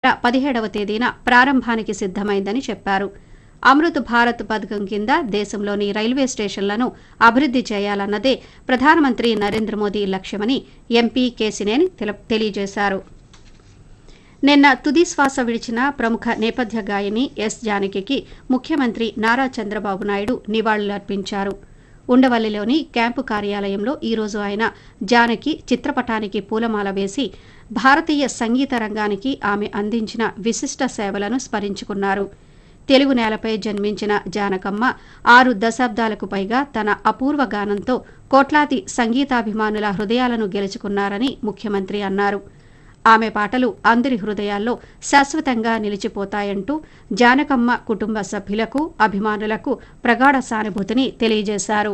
పదిహేడవ తేదీన ప్రారంభానికి సిద్దమైందని చెప్పారు అమృత్ భారత్ పథకం కింద దేశంలోని రైల్వే స్టేషన్లను అభివృద్ది చేయాలన్నదే ప్రధానమంత్రి నరేంద్ర మోదీ లక్ష్యమని ఎంపీ కేసినేని తెల- తెలియజేశారు నిన్న తుది శ్వాస విడిచిన ప్రముఖ నేపథ్య గాయని ఎస్ జానకికి ముఖ్యమంత్రి నారా చంద్రబాబు నాయుడు నివాళులర్పించారు ఉండవల్లిలోని క్యాంపు కార్యాలయంలో ఈరోజు ఆయన జానకి చిత్రపటానికి పూలమాల వేసి భారతీయ సంగీత రంగానికి ఆమె అందించిన విశిష్ట సేవలను స్మరించుకున్నారు తెలుగు నేలపై జన్మించిన జానకమ్మ ఆరు దశాబ్దాలకు పైగా తన అపూర్వ గానంతో కోట్లాది సంగీతాభిమానుల హృదయాలను గెలుచుకున్నారని ముఖ్యమంత్రి అన్నారు ఆమె పాటలు అందరి హృదయాల్లో శాశ్వతంగా నిలిచిపోతాయంటూ జానకమ్మ కుటుంబ సభ్యులకు అభిమానులకు ప్రగాఢ సానుభూతిని తెలియజేశారు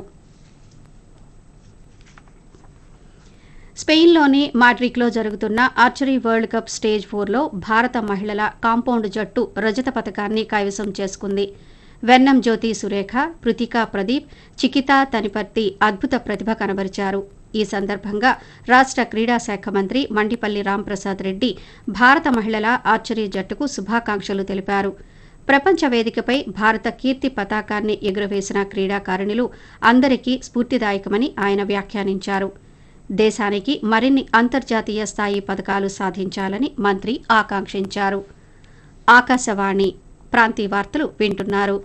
స్పెయిన్లోని మాడ్రిక్లో జరుగుతున్న ఆర్చరీ వరల్డ్ కప్ స్టేజ్ ఫోర్లో భారత మహిళల కాంపౌండ్ జట్టు రజత పథకాన్ని కైవసం చేసుకుంది వెన్నం జ్యోతి సురేఖ పృతికా ప్రదీప్ చికితా తనిపర్తి అద్భుత ప్రతిభ కనబరిచారు ఈ సందర్భంగా రాష్ట్ర క్రీడా శాఖ మంత్రి మండిపల్లి రాంప్రసాద్ రెడ్డి భారత మహిళల ఆర్చరీ జట్టుకు శుభాకాంక్షలు తెలిపారు ప్రపంచ వేదికపై భారత కీర్తి పతాకాన్ని ఎగురవేసిన క్రీడాకారిణులు అందరికీ స్ఫూర్తిదాయకమని ఆయన వ్యాఖ్యానించారు దేశానికి మరిన్ని అంతర్జాతీయ స్థాయి పథకాలు సాధించాలని మంత్రి ఆకాంక్షించారు ఆకాశవాణి ప్రాంతీయ వార్తలు వింటున్నారు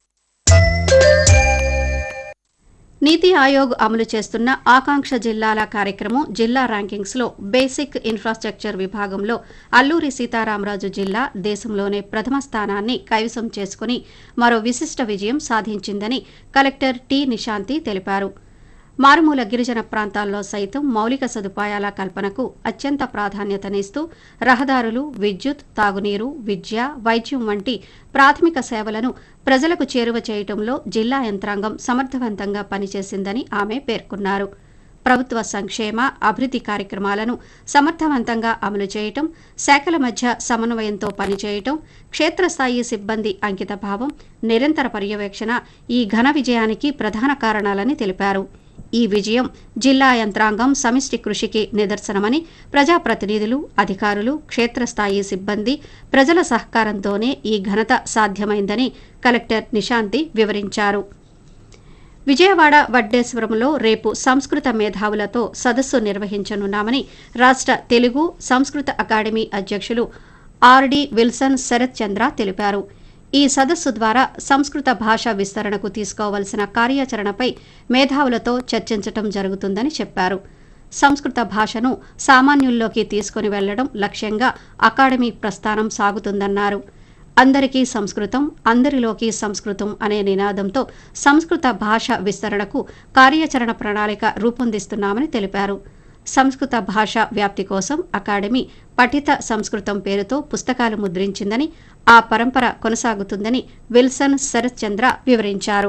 నీతి ఆయోగ్ అమలు చేస్తున్న ఆకాంక్ష జిల్లాల కార్యక్రమం జిల్లా ర్యాంకింగ్స్లో బేసిక్ ఇన్ఫ్రాస్ట్రక్చర్ విభాగంలో అల్లూరి సీతారామరాజు జిల్లా దేశంలోనే ప్రథమ స్థానాన్ని కైవసం చేసుకుని మరో విశిష్ట విజయం సాధించిందని కలెక్టర్ టి నిశాంతి తెలిపారు మారుమూల గిరిజన ప్రాంతాల్లో సైతం మౌలిక సదుపాయాల కల్పనకు అత్యంత ప్రాధాన్యతనిస్తూ రహదారులు విద్యుత్ తాగునీరు విద్య వైద్యం వంటి ప్రాథమిక సేవలను ప్రజలకు చేరువ చేయటంలో జిల్లా యంత్రాంగం సమర్థవంతంగా పనిచేసిందని ఆమె పేర్కొన్నారు ప్రభుత్వ సంక్షేమ అభివృద్ధి కార్యక్రమాలను సమర్థవంతంగా అమలు చేయటం శాఖల మధ్య సమన్వయంతో పనిచేయటం క్షేత్రస్థాయి సిబ్బంది అంకితభావం నిరంతర పర్యవేక్షణ ఈ ఘన విజయానికి ప్రధాన కారణాలని తెలిపారు ఈ విజయం జిల్లా యంత్రాంగం సమిష్టి కృషికి నిదర్శనమని ప్రజాప్రతినిధులు అధికారులు క్షేత్రస్థాయి సిబ్బంది ప్రజల సహకారంతోనే ఈ ఘనత సాధ్యమైందని కలెక్టర్ నిశాంతి వివరించారు విజయవాడ వడ్డేశ్వరంలో రేపు సంస్కృత మేధావులతో సదస్సు నిర్వహించనున్నామని రాష్ట్ర తెలుగు సంస్కృత అకాడమీ అధ్యక్షులు ఆర్డి విల్సన్ శరత్ చంద్ర తెలిపారు ఈ సదస్సు ద్వారా సంస్కృత భాష విస్తరణకు తీసుకోవలసిన కార్యాచరణపై మేధావులతో చర్చించటం జరుగుతుందని చెప్పారు సంస్కృత భాషను సామాన్యుల్లోకి తీసుకుని వెళ్లడం లక్ష్యంగా అకాడమీ ప్రస్థానం సాగుతుందన్నారు అందరికీ సంస్కృతం అందరిలోకి సంస్కృతం అనే నినాదంతో సంస్కృత భాష విస్తరణకు కార్యాచరణ ప్రణాళిక రూపొందిస్తున్నామని తెలిపారు సంస్కృత భాష వ్యాప్తి కోసం అకాడమీ పఠిత సంస్కృతం పేరుతో పుస్తకాలు ముద్రించిందని ఆ పరంపర కొనసాగుతుందని విల్సన్ శరత్ చంద్ర వివరించారు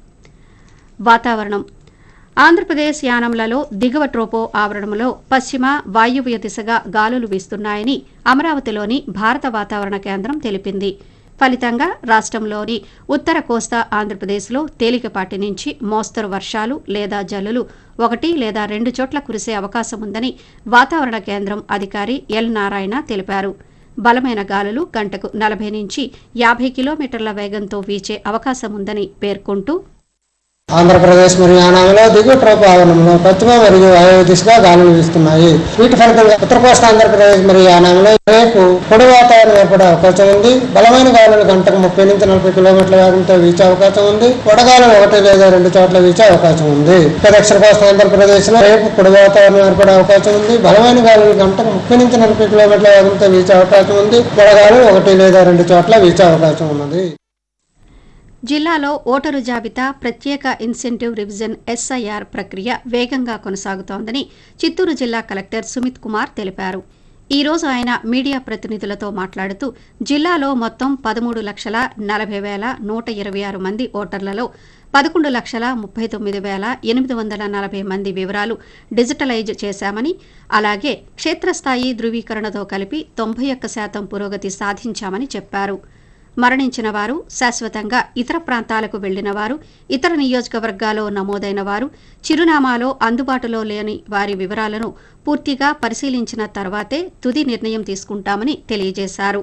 వాతావరణం ఆంధ్రప్రదేశ్ యానంలలో దిగువ ట్రోపో ఆవరణంలో పశ్చిమ వాయువ్య దిశగా గాలులు వీస్తున్నాయని అమరావతిలోని భారత వాతావరణ కేంద్రం తెలిపింది ఫలితంగా రాష్ట్రంలోని ఉత్తర కోస్తా ఆంధ్రప్రదేశ్లో తేలికపాటి నుంచి మోస్తరు వర్షాలు లేదా జల్లులు ఒకటి లేదా రెండు చోట్ల కురిసే అవకాశం ఉందని వాతావరణ కేంద్రం అధికారి ఎల్ నారాయణ తెలిపారు బలమైన గాలులు గంటకు నలభై నుంచి యాభై కిలోమీటర్ల వేగంతో వీచే అవకాశం ఉందని పేర్కొంటూ ఆంధ్రప్రదేశ్ మరియు యానాంలో దిగువ ట్రోప్ ఆవరణంలో పశ్చిమ మరియు వాయువ్య దిశగా గాలులు వీస్తున్నాయి వీటి ఫలితంగా ఉత్తర కోస్తా ఆంధ్రప్రదేశ్ మరియు యానాంలో రేపు పొడి వాతావరణం ఏర్పడే అవకాశం ఉంది బలమైన గాలులు గంటకు ముప్పై నుంచి నలభై కిలోమీటర్ల వేగంతో వీచే అవకాశం ఉంది వడగాలు ఒకటి లేదా రెండు చోట్ల వీచే అవకాశం ఉంది ఇక దక్షిణ కోస్తా ఆంధ్రప్రదేశ్ లో రేపు పొడి వాతావరణం ఏర్పడే అవకాశం ఉంది బలమైన గాలులు గంటకు ముప్పై నుంచి నలభై కిలోమీటర్ల వేగంతో వీచే అవకాశం ఉంది వడగాలు ఒకటి లేదా రెండు చోట్ల వీచే అవకాశం ఉన్నది జిల్లాలో ఓటరు జాబితా ప్రత్యేక ఇన్సెంటివ్ రివిజన్ ఎస్ఐఆర్ ప్రక్రియ వేగంగా కొనసాగుతోందని చిత్తూరు జిల్లా కలెక్టర్ సుమిత్ కుమార్ తెలిపారు ఈ రోజు ఆయన మీడియా ప్రతినిధులతో మాట్లాడుతూ జిల్లాలో మొత్తం పదమూడు లక్షల నలభై వేల నూట ఇరవై ఆరు మంది ఓటర్లలో పదకొండు లక్షల ముప్పై తొమ్మిది వేల ఎనిమిది వందల నలభై మంది వివరాలు డిజిటలైజ్ చేశామని అలాగే క్షేత్రస్థాయి ధృవీకరణతో కలిపి తొంభై ఒక్క శాతం పురోగతి సాధించామని చెప్పారు మరణించిన వారు శాశ్వతంగా ఇతర ప్రాంతాలకు వెళ్లిన వారు ఇతర నియోజకవర్గాల్లో నమోదైన వారు చిరునామాలో అందుబాటులో లేని వారి వివరాలను పూర్తిగా పరిశీలించిన తర్వాతే తుది నిర్ణయం తీసుకుంటామని తెలియజేశారు